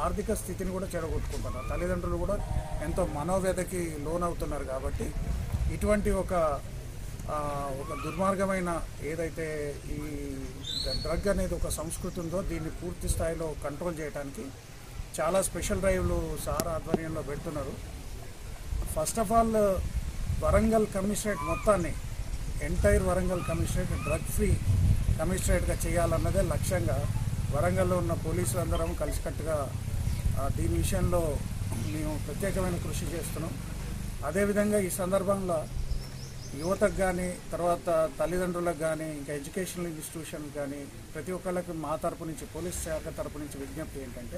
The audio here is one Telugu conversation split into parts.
ఆర్థిక స్థితిని కూడా చెడగొట్టుకుంటున్నారు తల్లిదండ్రులు కూడా ఎంతో మనోవ్యధకి లోనవుతున్నారు కాబట్టి ఇటువంటి ఒక ఆ, ఒక దుర్మార్గమైన ఏదైతే ఈ డ్రగ్ అనేది ఒక సంస్కృతి ఉందో దీన్ని పూర్తి స్థాయిలో కంట్రోల్ చేయడానికి చాలా స్పెషల్ డ్రైవ్లు సార్ ఆధ్వర్యంలో పెడుతున్నారు first of all Warangal commissionerate మొత్తాన్ని entire Warangal commissionerate drug free కమిషనరేట్గా చేయాలన్నదే లక్ష్యంగా వరంగల్లో ఉన్న పోలీసులందరం కలిసికట్టుగా ఆ, దీని విషయంలో మేము ప్రత్యేకమైన కృషి చేస్తున్నాం అదేవిధంగా ఈ సందర్భంలో యువతకు కానీ తర్వాత తల్లిదండ్రులకు కానీ ఇంకా ఎడ్యుకేషనల్ ఇన్స్టిట్యూషన్ కానీ ప్రతి ఒక్కళ్ళకి మా తరపు నుంచి పోలీస్ శాఖ తరపు నుంచి విజ్ఞప్తి ఏంటంటే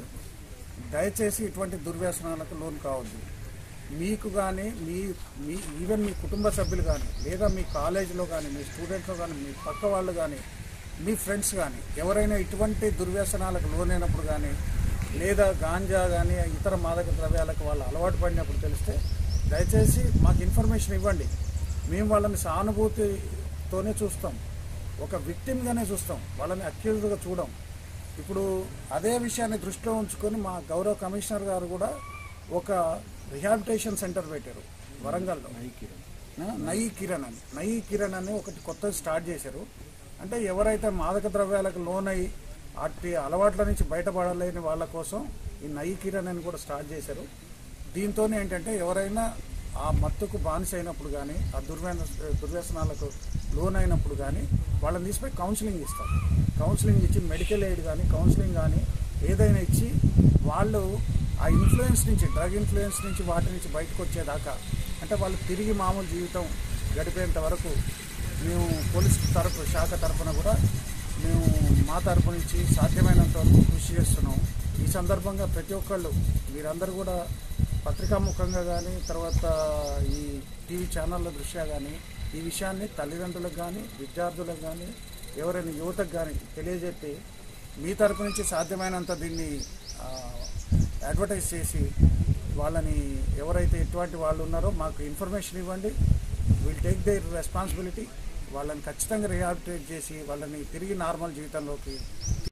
దయచేసి ఇటువంటి దుర్వ్యసనాలకు లోన్ కావద్దు మీకు కానీ మీ మీ ఈవెన్ మీ కుటుంబ సభ్యులు కానీ లేదా మీ కాలేజీలో కానీ మీ స్టూడెంట్లో కానీ మీ పక్క వాళ్ళు కానీ మీ ఫ్రెండ్స్ కానీ ఎవరైనా ఇటువంటి దుర్వ్యసనాలకు లోనైనప్పుడు కానీ లేదా గాంజా కానీ ఇతర మాదక ద్రవ్యాలకు వాళ్ళు అలవాటు పడినప్పుడు తెలిస్తే దయచేసి మాకు ఇన్ఫర్మేషన్ ఇవ్వండి మేము వాళ్ళని సానుభూతితోనే చూస్తాం ఒక విక్టిమ్గానే చూస్తాం వాళ్ళని అక్యూజ్డ్గా చూడం ఇప్పుడు అదే విషయాన్ని దృష్టిలో ఉంచుకొని మా గౌరవ కమిషనర్ గారు కూడా ఒక రిహాబిటేషన్ సెంటర్ పెట్టారు వరంగల్లో ఆ, నయి కిరణ్ అని నయి కిరణ్ అని ఒకటి కొత్త స్టార్ట్ చేశారు అంటే ఎవరైతే మాదక ద్రవ్యాలకు లోనై అట్టి అలవాట్ల నుంచి బయటపడలేని వాళ్ళ కోసం ఈ నయి కిరణ్ అని కూడా స్టార్ట్ చేశారు దీంతో ఏంటంటే ఎవరైనా ఆ మత్తుకు బానిస అయినప్పుడు కానీ ఆ దుర్వ్యన దుర్వ్యసనాలకు లోనైనప్పుడు కానీ వాళ్ళని తీసిపోయి కౌన్సిలింగ్ ఇస్తారు కౌన్సిలింగ్ ఇచ్చి మెడికల్ ఎయిడ్ కానీ కౌన్సిలింగ్ కానీ ఏదైనా ఇచ్చి వాళ్ళు ఆ ఇన్ఫ్లుయెన్స్ నుంచి డ్రగ్ ఇన్ఫ్లుయెన్స్ నుంచి వాటి నుంచి బయటకు వచ్చేదాకా అంటే వాళ్ళు తిరిగి మామూలు జీవితం గడిపేంత వరకు మేము పోలీస్ తరపు శాఖ తరపున కూడా మేము మా తరపు నుంచి సాధ్యమైనంత వరకు కృషి చేస్తున్నాం ఈ సందర్భంగా ప్రతి ఒక్కళ్ళు మీరందరూ కూడా పత్రికాముఖంగా కానీ తర్వాత ఈ టీవీ ఛానళ్ళ దృష్ట్యా కానీ ఈ విషయాన్ని తల్లిదండ్రులకు కానీ విద్యార్థులకు కానీ ఎవరైనా యువతకు కానీ తెలియజెప్పి మీ తరపు నుంచి సాధ్యమైనంత దీన్ని ఆ, అడ్వర్టైజ్ చేసి వాళ్ళని ఎవరైతే ఎటువంటి వాళ్ళు ఉన్నారో మాకు ఇన్ఫర్మేషన్ ఇవ్వండి విల్ టేక్ దేర్ రెస్పాన్సిబిలిటీ వాళ్ళని ఖచ్చితంగా రిహాబిటేట్ చేసి వాళ్ళని తిరిగి నార్మల్ జీవితంలోకి